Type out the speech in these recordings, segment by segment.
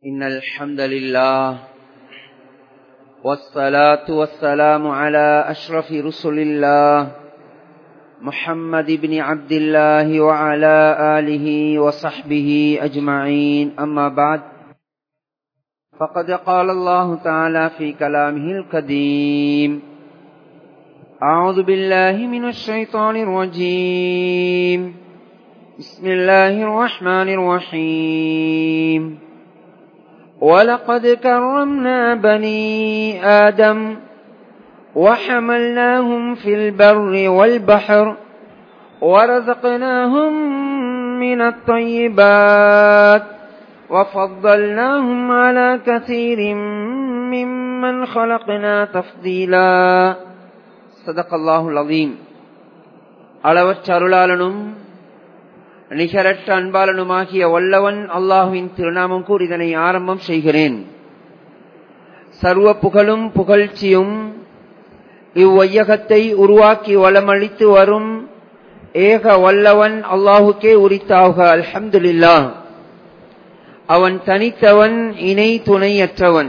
إن الحمد لله والصلاة والسلام على أشرف رسل الله محمد بن عبد الله وعلى آله وصحبه أجمعين أما بعد فقد قال الله تعالى في كلامه القديم أعوذ بالله من الشيطان الرجيم بسم الله الرحمن الرحيم ولقد كرمنا بني آدم وحملناهم في البر والبحر ورزقناهم من الطيبات وفضلناهم على كثير ممن خلقنا تفضيلا صدق الله العظيم அளவற்ற அருளாளனும் நிகரற்ற அன்பாளனுமாகிய வல்லவன் அல்லாஹுவின் திருநாமம் கூறி இதனை ஆரம்பம் செய்கிறேன் சர்வ புகழும் புகழ்ச்சியும் இவ்வையகத்தை உருவாக்கி வளமளித்து வரும் ஏக வல்லவன் அல்லாஹுக்கே உரித்தாக அல்ஹம்துலில்லா அவன் தனித்தவன் இணை துணையற்றவன்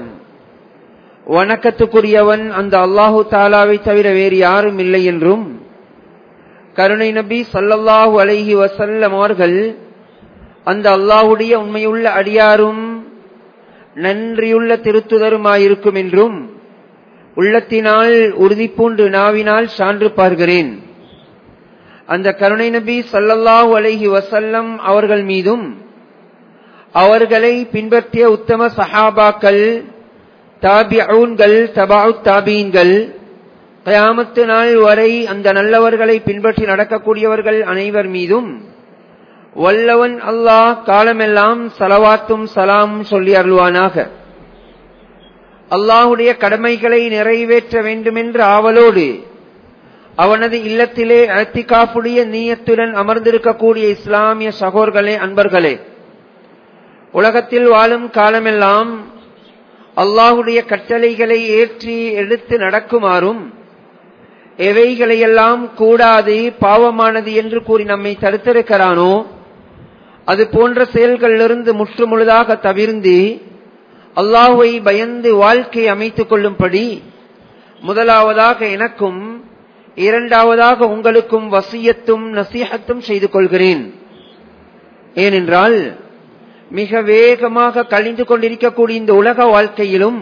வணக்கத்துக்குரியவன் அந்த அல்லாஹு தாலாவை தவிர வேறு யாரும் இல்லை என்றும் கருணை நபி சல்லல்லாஹு அலைஹி வசல்லம் அவர்கள் அந்த அல்லாஹுடைய உண்மையுள்ள அடியாரும் நன்றியுள்ள திருத்துதருமாயிருக்கும் என்றும் உள்ளத்தினால் உறுதி பூண்டு நாவினால் சான்று பார்க்கிறேன் அந்த கருணை நபி சல்லல்லாஹு அலைஹி வசல்லம் அவர்கள் மீதும் அவர்களை பின்பற்றிய உத்தம சஹாபாக்கள் தாபியூன்கள் தபாவு தாபீன்கள் கயாமத்து நாள் வரை அந்த நல்லவர்களை பின்பற்றி நடக்கக்கூடியவர்கள் அனைவர் மீதும் வல்லவன் அல்லாஹ் காலமெல்லாம் சலவாத்தும் சலாமும் சொல்லி அருள்வானாக அல்லாஹுடைய கடமைகளை நிறைவேற்ற வேண்டுமென்ற ஆவலோடு அவனது இல்லத்திலே அத்திகாப்புடைய நீயத்துடன் அமர்ந்திருக்கக்கூடிய இஸ்லாமிய சகோர்களே அன்பர்களே உலகத்தில் வாழும் காலமெல்லாம் அல்லாஹுடைய கட்டளைகளை ஏற்றி எடுத்து நடக்குமாறும் எவைகளையெல்லாம் கூடாது பாவமானது என்று கூறி நம்மை தடுத்திருக்கிறானோ அது போன்ற செயல்களிலிருந்து முற்றுமுழுதாக தவிர்ந்து அல்லாஹுவை பயந்து வாழ்க்கை அமைத்துக் கொள்ளும்படி முதலாவதாக எனக்கும் இரண்டாவதாக உங்களுக்கும் வசியத்தும் நசீகத்தும் செய்து கொள்கிறேன் ஏனென்றால் மிக வேகமாக கழிந்து கொண்டிருக்கக்கூடிய இந்த உலக வாழ்க்கையிலும்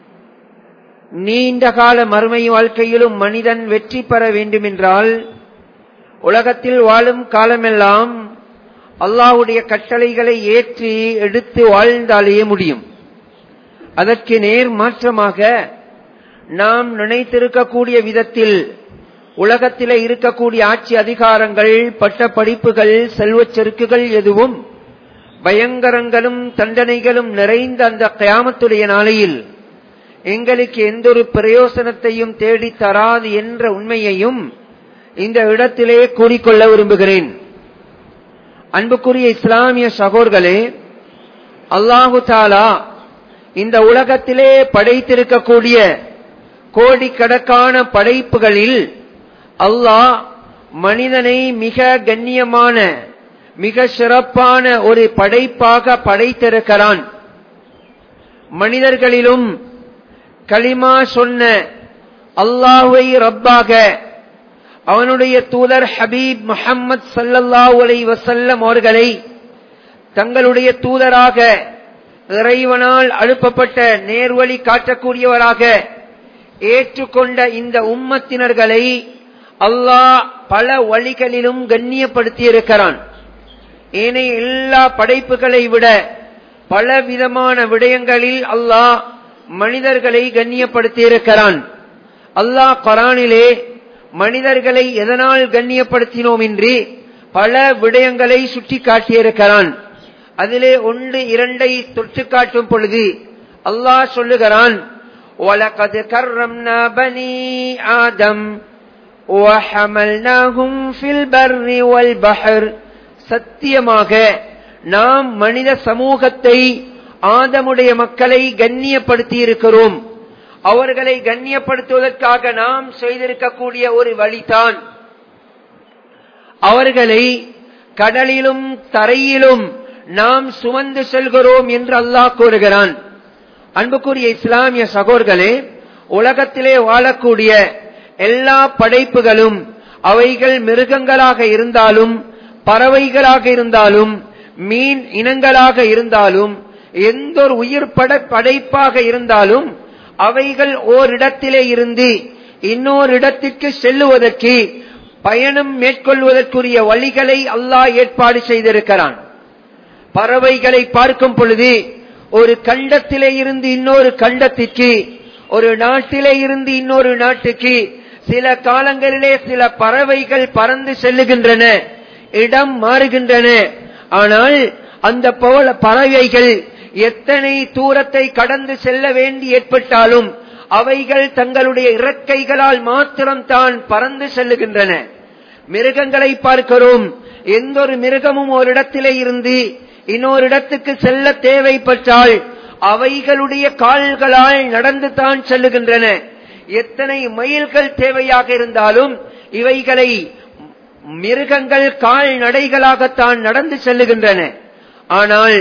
நீண்ட கால மறுமை வாழ்க்கையிலும் மனிதன் வெற்றி பெற வேண்டுமென்றால் உலகத்தில் வாழும் காலமெல்லாம் அல்லாஹுடைய கட்டளைகளை ஏற்றி எடுத்து வாழ்ந்தாலேயே முடியும் அதற்கு நேர் மாற்றமாக நாம் நினைத்திருக்கக்கூடிய விதத்தில் உலகத்திலே இருக்கக்கூடிய ஆட்சி அதிகாரங்கள் பட்ட படிப்புகள் செல்வச் செருக்குகள் எதுவும் பயங்கரங்களும் தண்டனைகளும் நிறைந்த அந்த கயாமத்துடைய நாளையில் எங்களுக்கு எந்த ஒரு பிரயோசனத்தையும் தேடி தராது என்ற உண்மையையும் இந்த இடத்திலே கூறிக்கொள்ள விரும்புகிறேன் அன்புக்குரிய இஸ்லாமிய சகோர்களே அல்லாஹு தாலா இந்த உலகத்திலே படைத்திருக்கக்கூடிய கோடிக்கணக்கான படைப்புகளில் அல்லாஹ் மனிதனை மிக கண்ணியமான மிக சிறப்பான ஒரு படைப்பாக படைத்திருக்கிறான் மனிதர்களிலும் களிமா சொன்ன அல்லாஹுவை ரப்பாக அவனுடைய தூதர் ஹபீப் முஹம்மது சல்லல்லாஹு அலை வசல்லம் அவர்களை தங்களுடைய தூதராக இறைவனால் அனுப்பப்பட்ட நேர்வழி காட்டக்கூடியவராக ஏற்றுக்கொண்ட இந்த உம்மத்தினர்களை அல்லாஹ் பல வழிகளிலும் கண்ணியப்படுத்தி இருக்கிறான் ஏனைய எல்லா படைப்புகளை விட பல விதமான விடயங்களில் அல்லாஹ் மனிதர்களை கண்ணியப்படுத்தி இருக்கிறான் அல்லாஹ் கொரானிலே மனிதர்களை எதனால் கண்ணியப்படுத்தினோம் என்று பல விடயங்களை சுட்டி காட்டியிருக்கிறான் அதிலே ஒன்று இரண்டை தொட்டு காட்டும் பொழுது அல்லாஹ் சொல்லுகிறான் وَلَقَدْ كَرَّمْنَا بَنِي آدَمَ وَحَمَلْنَاهُمْ فِي الْبَرِّ وَالْبَحْرِ சத்தியமாக நாம் மனித சமூகத்தை ஆதமுடைய மக்களை கண்ணியப்படுத்தி இருக்கிறோம் அவர்களை கண்ணியப்படுத்துவதற்காக நாம் செய்திருக்கக்கூடிய ஒரு வழிதான் அவர்களை கடலிலும் தரையிலும் நாம் சுமந்து செல்கிறோம் என்று அல்லாஹ் கூறுகிறான் அன்புக்குரிய இஸ்லாமிய சகோர்களே உலகத்திலே வாழக்கூடிய எல்லா படைப்புகளும் அவைகள் மிருகங்களாக இருந்தாலும் பறவைகளாக இருந்தாலும் மீன் இனங்களாக இருந்தாலும் எந்த ஒரு உயிர் பட படைப்பாக இருந்தாலும் அவைகள் ஓரிடத்திலே இருந்து இன்னொரு இடத்திற்கு செல்லுவதற்கு பயணம் மேற்கொள்வதற்குரிய வழிகளை அல்லாஹ் ஏற்பாடு செய்திருக்கிறான் பறவைகளை பார்க்கும் பொழுது ஒரு கண்டத்திலே இருந்து இன்னொரு கண்டத்திற்கு ஒரு நாட்டிலே இருந்து இன்னொரு நாட்டுக்கு சில காலங்களிலே சில பறவைகள் பறந்து செல்லுகின்றன இடம் மாறுகின்றன ஆனால் அந்த பவள- பறவைகள் எத்தனை தூரத்தை கடந்து செல்ல வேண்டி ஏற்பட்டாலும் அவைகள் தங்களுடைய இறக்கைகளால் மாத்திரம் தான் பறந்து செல்லுகின்றன மிருகங்களை பார்க்கிறோம் எந்த ஒரு மிருகமும் ஒரு இடத்திலே இருந்து இன்னொரு இடத்துக்கு செல்ல தேவைப்பட்டால் அவைகளுடைய கால்களால் நடந்து தான் செல்லுகின்றன எத்தனை மைல்கள் தேவையாக இருந்தாலும் இவைகளை மிருகங்கள் கால் நடைகளாகத்தான் நடந்து செல்லுகின்றன ஆனால்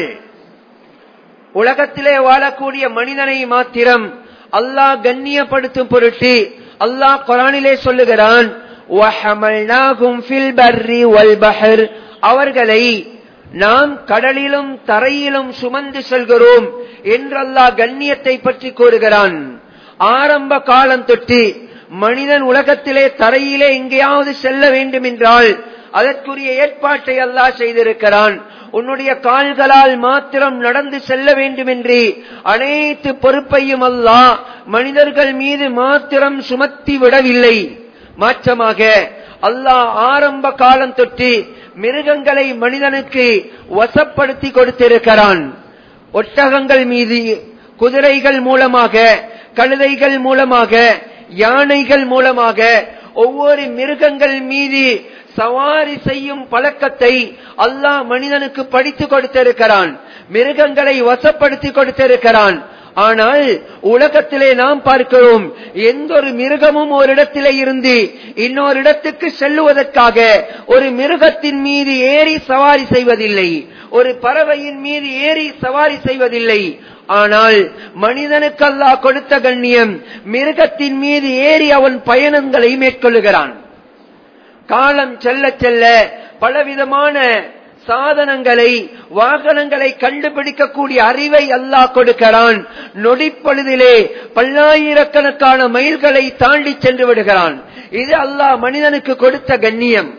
உலகத்திலே வாழக்கூடிய மனிதனை மாத்திரம் அல்லாஹ் கண்ணியப்படுத்தும் பொருட்டு அல்லாஹ் குரானிலே சொல்லுகிறான் "வஹமல்நாகும் ஃபில் பர்ரி வல் பஹர்." அவர்களை நாம் கடலிலும் தரையிலும் சுமந்து செல்கிறோம் என்று அல்லாஹ் கண்ணியத்தை பற்றி கூறுகிறான் ஆரம்ப காலம் தொட்டு மனிதன் உலகத்திலே தரையிலே எங்கேயாவது செல்ல வேண்டும் என்றால் அதற்குரிய ஏற்பாட்டை அல்லாஹ் செய்திருக்கிறான் உன்னுடைய கால்களால் மாத்திரம் நடந்து செல்ல வேண்டும் என்று அனைத்து பொறுப்பையும் அல்லாஹ் மனிதர்கள் மீது மாத்திரம் சுமத்தி விடவில்லை மாற்றமாக அல்லாஹ் ஆரம்ப காலம் தொட்டு மிருகங்களை மனிதனுக்கு வசப்படுத்தி கொடுத்திருக்கிறான் ஒட்டகங்கள் மீது குதிரைகள் மூலமாக கழுதைகள் மூலமாக யானைகள் மூலமாக ஒவ்வொரு மிருகங்கள் மீது சவாரி செய்யும் பழக்கத்தை அல்லாஹ் மனிதனுக்கு படித்து கொடுத்திருக்கிறான் மிருகங்களை வசப்படுத்தி கொடுத்திருக்கிறான் ஆனால் உலகத்திலே நாம் பார்க்கிறோம் எந்த ஒரு மிருகமும் ஒரு இடத்திலே இருந்து இன்னொரு இடத்துக்கு செல்லுவதற்காக ஒரு மிருகத்தின் மீது ஏறி சவாரி செய்வதில்லை ஒரு பறவையின் மீது ஏறி சவாரி செய்வதில்லை ஆனால் மனிதனுக்கு அல்லாஹ் கொடுத்த கண்ணியம் மிருகத்தின் மீது ஏறி அவன் பயணங்களை மேற்கொள்ளுகிறான் காலம் செல்ல செல்ல பலவிதமான சாதனங்களை வாகனங்களை கண்டுபிடிக்கக்கூடிய அறிவை அல்லாஹ் கொடுக்கிறான் நொடிப்பொழுதிலே பல்லாயிரக்கணக்கான மைல்களை தாண்டி சென்று விடுகிறான் இது அல்லாஹ் மனிதனுக்கு கொடுத்த கண்ணியம்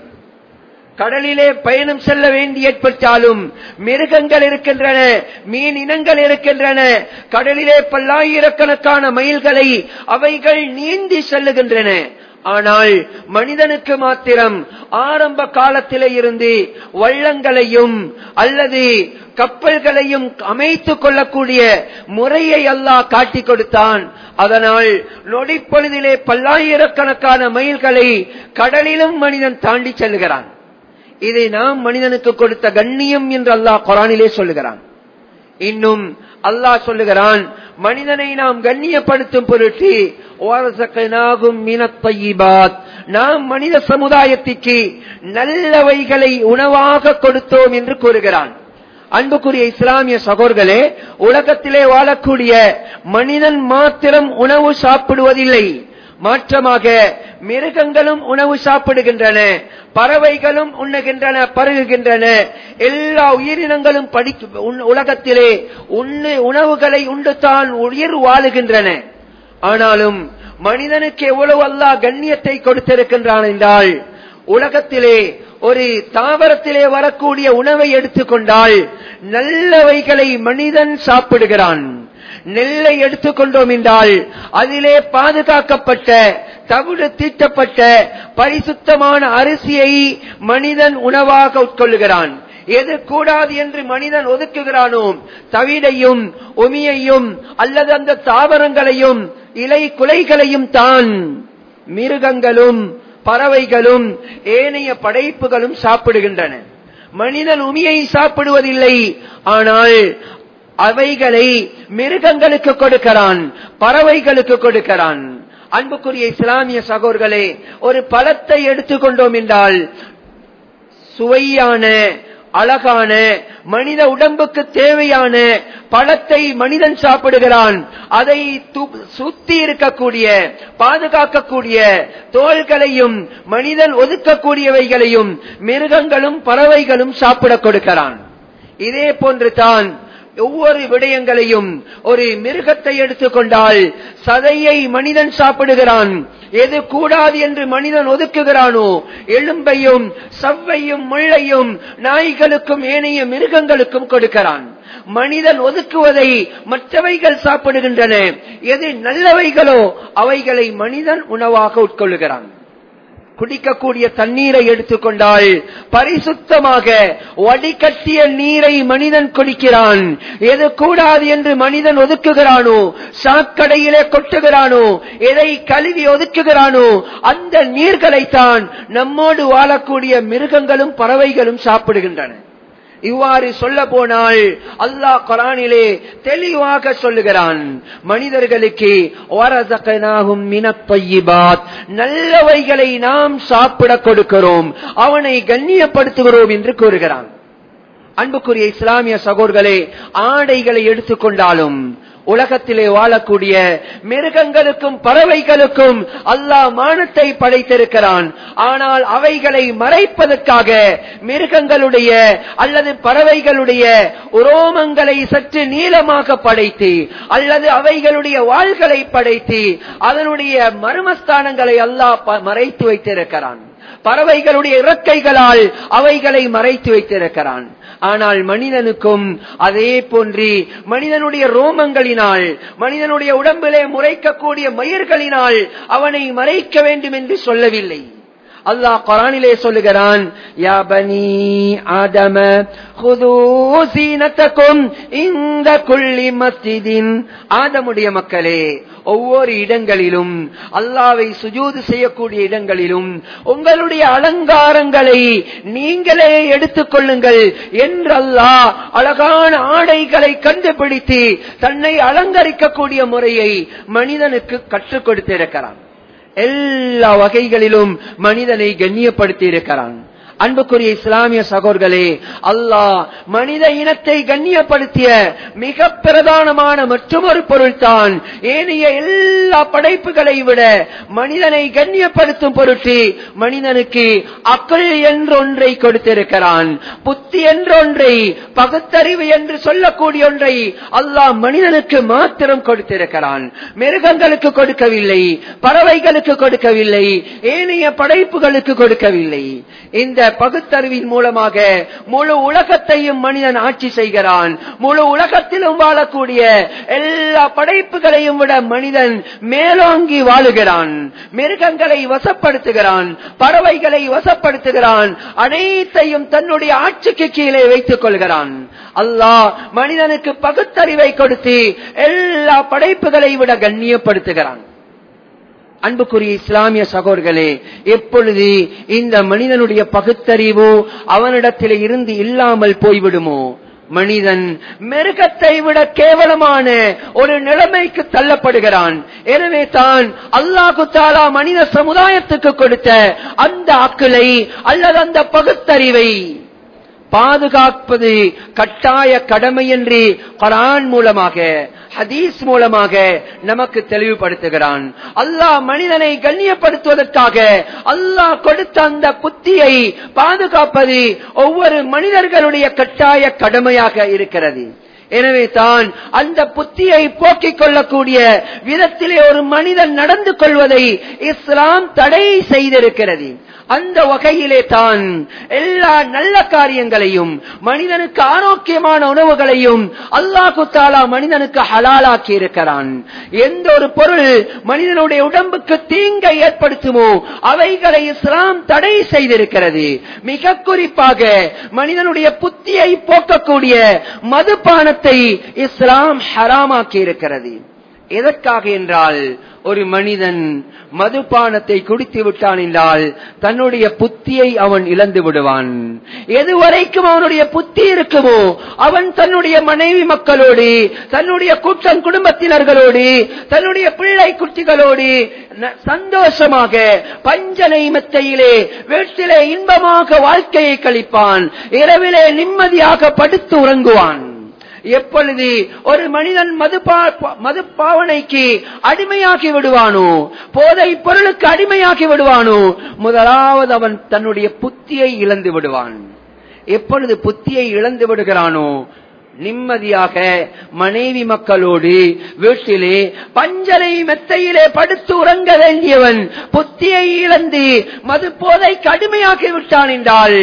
கடலிலே பயணம் செல்ல வேண்டி ஏற்பட்டாலும் மிருகங்கள் இருக்கின்றன மீன் இனங்கள் இருக்கின்றன கடலிலே பல்லாயிரக்கணக்கான மைல்களை அவைகள் நீந்தி செல்லுகின்றன ஆனால் மனிதனுக்கு மாத்திரம் ஆரம்ப காலத்திலே இருந்து வள்ளங்களையும் அல்லது கப்பல்களையும் அமைத்துக் கொள்ளக்கூடிய முறையை அல்லாஹ் காட்டிக் கொடுத்தான் அதனால் நொடிப்பொழுதிலே பல்லாயிரக்கணக்கான மைல்களை கடலிலும் மனிதன் தாண்டி செல்கிறான் இதை நாம் மனிதனுக்கு கொடுத்த கண்ணியம் என்று அல்லாஹ் குரானிலே சொல்லுகிறான் இன்னும் அல்லாஹ் சொல்லுகிறான் மனிதனை நாம் கண்ணியப்படுத்தும் பொருட்டு "வரஸக்னாகும் மினத் தய்யிபாத்." நாம் மனித சமுதாயத்திற்கு நல்லவைகளை உணவாக கொடுத்தோம் என்று கூறுகிறான் அன்புக்குரிய இஸ்லாமிய சகோர்களே உலகத்திலே வாழக்கூடிய மனிதன் மாத்திரம் உணவு சாப்பிடுவதில்லை மாற்றமாக மிருகங்களும் உணவு சாப்பிடுகின்றன பறவைகளும் உண்ணுகின்றன பருகுகின்றன எல்லா உயிரினங்களும் படிக்க உண்- உலகத்திலே உண்ணு உணவுகளை உண்டுதான் உயிர் வாழுகின்றன ஆனாலும் மனிதனுக்கு எவ்வளவு அல்லாஹ் கண்ணியத்தை கொடுத்திருக்கின்றான் என்றால் உலகத்திலே ஒரு தாவரத்திலே வரக்கூடிய உணவை எடுத்துக்கொண்டால் நல்லவைகளை மனிதன் சாப்பிடுகிறான் நெல்லை எடுத்துக்கொண்டோம் என்றால் அதிலே பாதுகாக்கப்பட்ட தவிடு தீட்டப்பட்ட பரிசுத்தமான அரிசியை மனிதன் உணவாக உட்கொள்ளுகிறான் எது கூடாது என்று மனிதன் ஒதுக்குகிறானோ தவிடையும் உமியையும் அல்லது அந்த தாவரங்களையும் இலை குலைகளையும் தான் மிருகங்களும் பறவைகளும் ஏனைய படைப்புகளும் சாப்பிடுகின்றன மனிதன் உமியை சாப்பிடுவதில்லை ஆனால் அவைகளை மிருகங்களுக்கு கொடுக்கிறான் பறவைகளுக்கு கொடுக்கிறான் அன்புக்குரிய இஸ்லாமிய சகோர்களே ஒரு பழத்தை எடுத்துக்கொண்டோம் என்றால் சுவையான அழகான மனித உடம்புக்கு தேவையான பழத்தை மனிதன் சாப்பிடுகிறான் அதை து- சுத்தி இருக்கக்கூடிய பாதுகாக்கக்கூடிய தோள்களையும் மனிதன் ஒதுக்கக்கூடியவைகளையும் மிருகங்களும் பறவைகளும் சாப்பிட கொடுக்கிறான் இதே போன்று தான் ஒவ்வொரு விடயங்களையும் ஒரு மிருகத்தை எடுத்துக்கொண்டால் சதையை மனிதன் சாப்பிடுகிறான் எது கூடாது என்று மனிதன் ஒதுக்குகிறானோ எலும்பையும் சவ்வையும் முள்ளையும் நாய்களுக்கும் ஏனைய மிருகங்களுக்கும் கொடுக்கிறான் மனிதன் ஒதுக்குவதை மற்றவைகள் சாப்பிடுகின்றன எது நல்லவைகளோ அவைகளை மனிதன் உணவாக உட்கொள்ளுகிறான் குடிக்கக்கூடிய தண்ணீரை எடுத்துக்கொண்டால் பரிசுத்தமாக வடிகட்டிய நீரை மனிதன் குடிக்கிறான் எது கூடாது என்று மனிதன் ஒதுக்குகிறானோ சாக்கடையிலே கொட்டுகிறானோ எதை கழுவி ஒதுக்குகிறானோ அந்த நீர்களைத்தான் நம்மோடு வாழக்கூடிய மிருகங்களும் பறவைகளும் சாப்பிடுகின்றன இவ்வாறு சொல்ல போனால் அல்லாஹ் குரானிலே தெளிவாக சொல்லுகிறான் மனிதர்களுக்கு வரதகனாகும் மினத்தொய்யிபாத் நல்லவைகளை நாம் சாப்பிட கொடுக்கிறோம் அவனை கண்ணியப்படுத்துகிறோம் என்று கூறுகிறான் அன்புக்குரிய இஸ்லாமிய சகோதர்களே ஆடைகளை எடுத்துக்கொண்டாலும் உலகத்திலே வாழக்கூடிய மிருகங்களுக்கும் பறவைகளுக்கும் அல்லாஹ் மானத்தை படைத்திருக்கிறான் ஆனால் அவைகளை மறைப்பதற்காக மிருகங்களுடைய அல்லது பறவைகளுடைய உரோமங்களை சற்று நீளமாக படைத்து அல்லது அவைகளுடைய வாள்களை படைத்து அதனுடைய மர்மஸ்தானங்களை அல்லாஹ் ப- மறைத்து வைத்திருக்கிறான் பறவைகளுடைய இறக்கைகளால் அவைகளை மறைத்து வைத்திருக்கிறான் ஆனால் மனிதனுக்கும் அதே போன்று மனிதனுடைய ரோமங்களினால் மனிதனுடைய உடம்பிலே முறைக்கக்கூடிய மயிர்களினால் அவனை மறைக்க வேண்டும் என்று சொல்லவில்லை அல்லாஹ் குரானிலே சொல்லுகிறான் யா பனி ஆதம ஹுதூ சீனத்தக்கும் இந்த குள்ளி மஸ்ஜிதின் ஆதமுடைய மக்களே ஒவ்வொரு இடங்களிலும் அல்லாவை சுஜூது செய்யக்கூடிய இடங்களிலும் உங்களுடைய அலங்காரங்களை நீங்களே எடுத்துக் கொள்ளுங்கள் என்று அல்லாஹ் அழகான ஆடைகளை கண்டுபிடித்து தன்னை அலங்கரிக்கக்கூடிய முறையை மனிதனுக்கு கற்றுக் கொடுத்திருக்கிறான் எல்லா வகைகளிலும் மனிதனை கண்ணியப்படுத்தி இருக்கிறான் அன்புக்குரிய இஸ்லாமிய சகோர்களே அல்லாஹ் மனித இனத்தை கண்ணியப்படுத்திய மிக பிரதானமான மற்றொரு பொருள் தான் ஏனைய எல்லா படைப்புகளை விட மனிதனை கண்ணியப்படுத்தும் பொருட்டு மனிதனுக்கு அக்கள் என்றொன்றை கொடுத்திருக்கிறான் புத்தி என்றொன்றை பகுத்தறிவு என்று சொல்லக்கூடிய ஒன்றை அல்லாஹ் மனிதனுக்கு மாத்திரம் கொடுத்திருக்கிறான் மிருகங்களுக்கு கொடுக்கவில்லை பறவைகளுக்கு கொடுக்கவில்லை ஏனைய படைப்புகளுக்கு கொடுக்கவில்லை இந்த பகுத்தறிவின் மூலமாக முழு உலகத்தையும் மனிதன் ஆட்சி செய்கிறான் முழு உலகத்திலும் வாழக்கூடிய எல்லா படைப்புகளையும் விட மனிதன் மேலோங்கி வாழுகிறான் மிருகங்களை வசப்படுத்துகிறான் பறவைகளை வசப்படுத்துகிறான் அனைத்தையும் தன்னுடைய ஆட்சிக்கு கீழே வைத்துக் கொள்கிறான் அல்லாஹ் மனிதனுக்கு பகுத்தறிவை கொடுத்து எல்லா படைப்புகளை விட கண்ணியப்படுத்துகிறான் அன்புக்குரிய இஸ்லாமிய சகோதர்களே எப்பொழுது இந்த மனிதனுடைய பகுத்தறிவு அவனிடத்தில் இருந்து இல்லாமல் போய்விடுமோ மனிதன் மிருகத்தை விட கேவலமான ஒரு நிலைமைக்கு தள்ளப்படுகிறான் எனவே தான் அல்லாஹு தாலா மனித சமுதாயத்துக்கு கொடுத்த அந்த ஆக்களை அல்லது அந்த பகுத்தறிவை பாதுகாப்பது கட்டாய கடமை என்று குரான் மூலமாக ஹதீஸ் மூலமாக நமக்கு தெளிவுபடுத்துகிறான் அல்லாஹ் மனிதனை கண்ணியப்படுத்துவதற்காக அல்லாஹ் கொடுத்த அந்த புத்தியை பாதுகாப்பது ஒவ்வொரு மனிதர்களுடைய கட்டாய கடமையாக இருக்கிறது எனவே தான் அந்த புத்தியை போக்கிக் கொள்ளக்கூடிய விதத்திலே ஒரு மனிதன் நடந்து கொள்வதை இஸ்லாம் தடை செய்திருக்கிறது அந்த வகையிலே தான் எல்லா நல்ல காரியங்களையும் மனிதனுக்கு ஆரோக்கியமான உணவுகளையும் அல்லாஹு தாலா மனிதனுக்கு ஹலாலாக்கி இருக்கிறான் எந்த ஒரு பொருள் மனிதனுடைய உடம்புக்கு தீங்கை ஏற்படுத்துமோ அவைகளை இஸ்லாம் தடை செய்திருக்கிறது மிக குறிப்பாக மனிதனுடைய புத்தியை போக்கக்கூடிய மதுபானத்தை இஸ்லாம் ஹராமாக்கி இருக்கிறது எதற்காக என்றால் ஒரு மனிதன் மதுபானத்தை குடித்து விட்டான் என்றால் தன்னுடைய புத்தியை அவன் இழந்து விடுவான் எதுவரைக்கும் அவனுடைய புத்தி இருக்குமோ அவன் தன்னுடைய மனைவி மக்களோடு தன்னுடைய கூட்டம் குடும்பத்தினர்களோடு தன்னுடைய பிள்ளை குட்டிகளோடு ந- சந்தோஷமாக பஞ்சனை மெத்தையிலே வீட்டிலே இன்பமாக வாழ்க்கையை கழிப்பான் இரவிலே நிம்மதியாக படுத்து உறங்குவான் எப்பொழுது ஒரு மனிதன் மது மது பாவனைக்கு அடிமையாகி விடுவானோ போதை பொருளுக்கு அடிமையாகி விடுவானோ முதலாவது அவன் தன்னுடைய புத்தியை இழந்து விடுவான் எப்பொழுது புத்தியை இழந்து விடுகிறானோ நிம்மதியாக மனைவி மக்களோடு வீட்டிலே பஞ்சலை மெத்தையிலே படுத்து உறங்க வேண்டியவன் புத்தியை இழந்து மது போதைக்கு அடிமையாகி விட்டான் என்றால்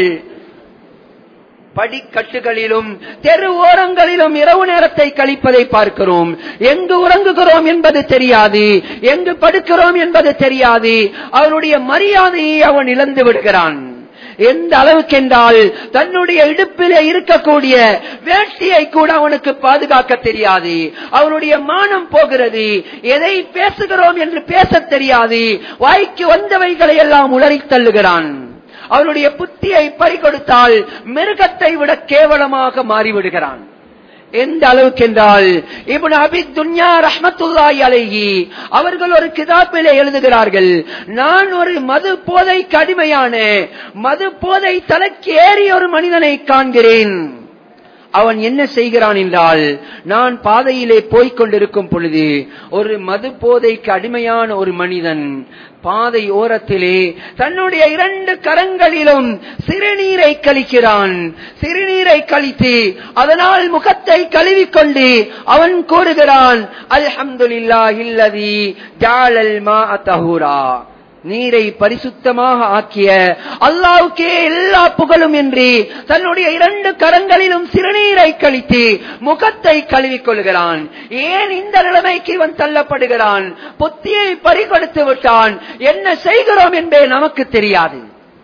படிக்கட்டுகளிலும் தெரு ஓரங்களிலும் இரவு நேரத்தை கழிப்பதை பார்க்கிறோம் எங்கு உறங்குகிறோம் என்பது தெரியாது எங்கு படுக்கிறோம் என்பது தெரியாது அவனுடைய மரியாதையை அவன் இழந்து விடுகிறான் எந்த அளவுக்கு என்றால் தன்னுடைய இடுப்பிலே இருக்கக்கூடிய வேஷ்டியை கூட அவனுக்கு பாதுகாக்க தெரியாது அவனுடைய மானம் போகிறது எதை பேசுகிறோம் என்று பேசத் தெரியாது வாய்க்கு வந்தவைகளை எல்லாம் உளறித் தள்ளுகிறான் அவனுடைய புத்தியை பறிகொடுத்தால் மிருகத்தை விட கேவலமாக மாறிவிடுகிறான் எந்த அளவுக்கு என்றால் இப்னு அபி துன்யா ரஹ்மத்துல்லாஹி அலைஹி அவர்கள் ஒரு கிதாபிலே எழுதுகிறார்கள் நான் ஒரு மது போதைக்கு அடிமையான மது போதை தலைக்கு ஏறி ஒரு மனிதனை காண்கிறேன் அவன் என்ன செய்கிறான் என்றால் நான் பாதையிலே போய்க் கொண்டிருக்கும் பொழுது ஒரு மது போதைக்கு அடிமையான ஒரு மனிதன் பாதை ஓரத்திலே தன்னுடைய இரண்டு கரங்களிலும் சிறுநீரை கழிக்கிறான் சிறுநீரை கழித்து அதனால் முகத்தை கழுவிக்கொண்டு அவன் கூறுகிறான் அல்ஹம்துலில்லாஹ் இல்லதி ஜாலல் மா தஹூரா நீரை பரிசுத்தமாக ஆக்கிய அல்லாவுக்கே எல்லா புகழும் என்று தன்னுடைய இரண்டு கரங்களிலும் சிறுநீரை கழித்து முகத்தை கழுவிக் கொள்கிறான் ஏன் இந்த நிலைமைக்கு இவன் தள்ளப்படுகிறான் புத்தியை பறிகொடுத்து விட்டான் என்ன செய்கிறோம் என்பே நமக்கு தெரியாது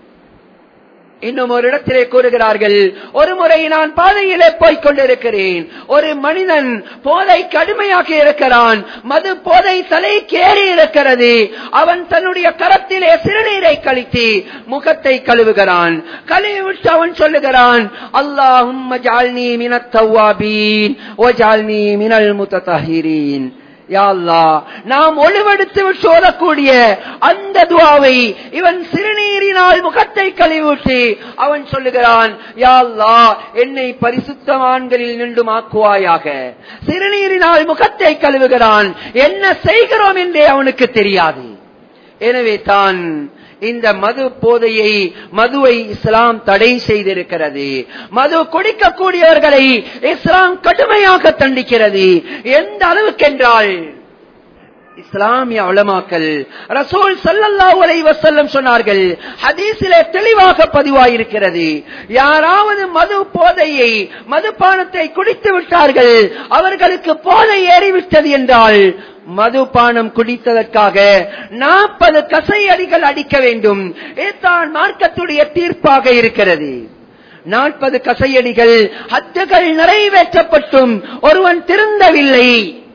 இன்னும் ஒரு இடத்திலே கூறுகிறார்கள் ஒரு முறை நான் பாதையிலே போய்க் கொண்டிருக்கிறேன் ஒரு மனிதன் போதை கடுமையாக இருக்கிறான் மது போதை தலைக்கு ஏறி இருக்கிறது அவன் தன்னுடைய கரத்திலே சிறுநீரை கழித்து முகத்தை கழுவுகிறான் கழுவி விட்டு அவன் சொல்லுகிறான் அல்லாஹும் ஜால்னி மினத் தவ்வாபீன் ஓ ஜால்னி மினல் முத்தஹிரீன் யா அல்லாஹ், நாம் ஒளிவெடுத்து சோதக்கூடிய அந்த துவாவை இவன் சிறுநீரினால் முகத்தை கழுவிவிட்டு அவன் சொல்லுகிறான் யா அல்லாஹ், என்னை பரிசுத்தவான்களில் நின்றும் ஆக்குவாயாக சிறுநீரினால் முகத்தை கழுவுகிறான் என்ன செய்கிறோம் என்றே அவனுக்கு தெரியாது எனவே தான் இந்த மது போதையை மதுவை இஸ்லாம் தடை செய்திருக்கிறது மது குடிக்கக்கூடியவர்களை இஸ்லாம் கடுமையாக தண்டிக்கிறது எந்த அளவுக்கென்றால் இஸ்லாமிய உலமாக்கல் ரசூல் ஸல்லல்லாஹு அலைஹி வஸல்லம் சொன்னார்கள் ஹதீஸிலே தெளிவாக பதிவாயிருக்கிறது யாராவது மது போதையை மதுபானத்தை குடித்து விட்டார்கள் அவர்களுக்கு போதை ஏறிவிட்டது என்றால் மதுபானம் குடித்ததற்காக நாற்பது கசையடிகள் அடிக்க வேண்டும் இதுதான் மார்க்கத்துடைய தீர்ப்பாக இருக்கிறது நாற்பது கசையடிகள் ஹத்துகள் நிறைவேற்றப்பட்டும் ஒருவன் திருந்தவில்லை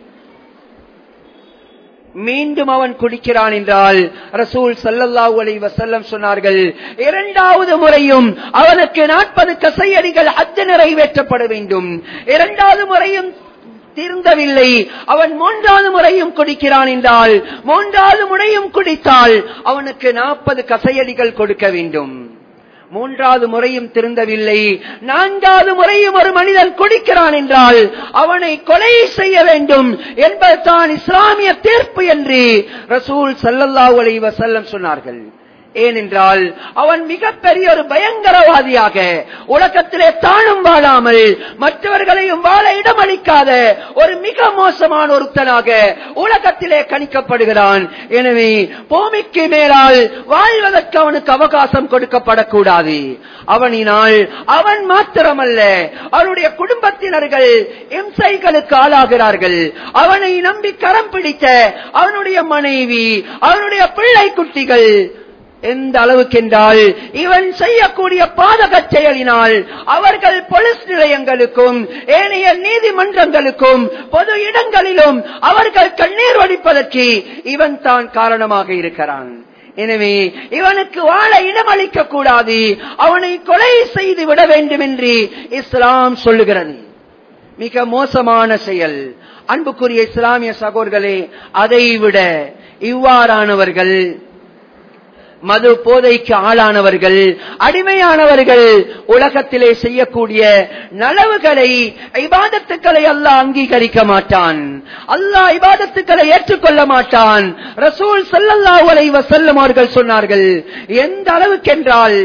மீண்டும் அவன் குடிக்கிறான் என்றால் ரசூல் சல்லல்லாஹு அலைஹி வஸல்லம் சொன்னார்கள் இரண்டாவது முறையும் அவனுக்கு நாற்பது கசையடிகள் ஹத்து நிறைவேற்றப்பட வேண்டும் இரண்டாவது முறையும் தீர்ந்தவில்லை அவன் மூன்றாவது முறையும் குடிக்கிறான் என்றால் மூன்றாவது முறையும் குடித்தால் அவனுக்கு நாற்பது கசையடிகள் கொடுக்க வேண்டும் மூன்றாவது முறையும் திருந்தவில்லை நான்காவது முறையும் ஒரு மனிதன் குடிக்கிறான் என்றால் அவனை கொலை செய்ய வேண்டும் என்பதுதான் இஸ்லாமிய தீர்ப்பு என்று ரசூல் சல்லல்லாஹு அலைஹி வஸல்லம் சொன்னார்கள் ஏனென்றால் அவன் மிகப்பெரிய ஒரு பயங்கரவாதியாக உலகத்திலே தானும் வாழாமல் மற்றவர்களையும் வாழ இடமளிக்காத ஒரு மிக மோசமான ஒருத்தனாக உலகத்திலே கணிக்கப்படுகிறான் எனவே பூமிக்கு மேலால் வாழ்வதற்கு அவனுக்கு அவகாசம் கொடுக்கப்படக்கூடாது அவனினால் அவன் மாத்திரமல்ல அவனுடைய குடும்பத்தினர்கள் இம்சைகளுக்கு ஆளாகிறார்கள் அவனை நம்பி கரம் பிடித்த அவனுடைய மனைவி அவனுடைய பிள்ளை குட்டிகள் எந்த அளவுக்கு என்றால் இவன் செய்யக்கூடிய பாதக செயலினால் அவர்கள் போலீஸ் நிலையங்களுக்கும் ஏனைய நீதிமன்றங்களுக்கும் பொது இடங்கள் இடங்களிலும் அவர்கள் கண்ணீர் வடிப்பதற்கு இவன் தான் காரணமாக இருக்கிறான் எனவே இவனுக்கு வாழ இடமளிக்க கூடாது அவனை கொலை செய்து விட வேண்டும் என்று இஸ்லாம் சொல்லுகிறது மிக மோசமான செயல் அன்புக்குரிய இஸ்லாமிய சகோதர்களே அதைவிட இவ்வாறானவர்கள் மது போதைக்கு ஆளானவர்கள் அடிமையானவர்கள் உலகத்திலே செய்யக்கூடிய நலவுகளை இபாதத்துக்களை அல்லாஹ் அங்கீகரிக்க மாட்டான் அல்லாஹ் இபாதத்துக்களை ஏற்றுக்கொள்ள மாட்டான் ரசூல் ஸல்லல்லாஹு அலைஹி வஸல்லம் அவர்கள் சொன்னார்கள் எந்த அளவுக்கென்றால்